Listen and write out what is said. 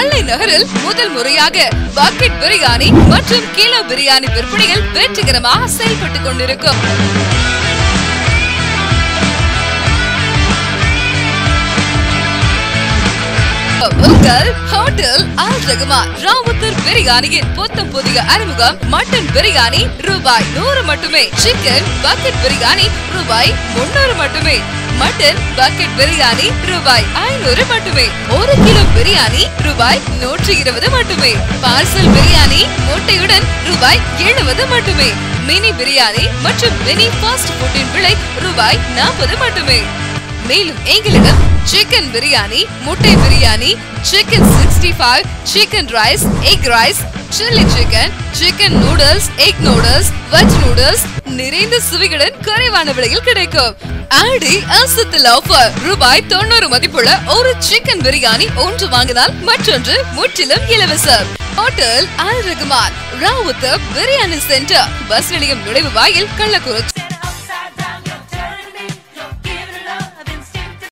நெல்லை நகரில் முதல் முறையாக பக்கெட் பிரியாணி மற்றும் கிலோ பிரியாணி விற்பனைகள் வெற்றிகரமாக செயல்பட்டுக் கொண்டிருக்கும் உங்கள் ஹோட்டல் அல் ரகுமான் ராவுத்தர் பிரியாணியின் புத்தம் புதிய அறிமுகம் மட்டன் பிரியாணி ரூபாய் நூறு மட்டுமே சிக்கன் பக்கெட் பிரியாணி ரூபாய் முன்னூறு மட்டுமே மட்டன் பக்கெட் பிரியாணி ரூபாய் ஐநூறு மட்டுமே ஒரு கிலோ பிரியாணி ரூபாய் நூற்றி இருபது மட்டுமே பார்சல் பிரியாணி முட்டையுடன் ரூபாய் எழுபது மட்டுமே மினி பிரியாணி மற்றும் மினி ஃபாஸ்ட் ஃபுட்டின் விலை ரூபாய் நாற்பது மட்டுமே மேலும் எங்களிடம் சிக்கன் பிரியாணி முட்டை biryani chicken sixty five chicken rice egg rice chilli chicken chicken noodles egg noodles veg noodles நிறைந்த சுவைகளுடன் குறைவான விலையில் கிடைக்கும் ஆடி அசத்தல் ஆஃபர் ரூபாய் தொண்ணூறு மதிப்புள்ள ஒரு சிக்கன் பிரியாணி ஒன்று வாங்கினால் மற்றொன்று முற்றிலும் இலவசம் hotel Al Rahman Rowther biryani centre bus நிலையம் நுழைவு வாயில் கள்ளக்குறிச்சி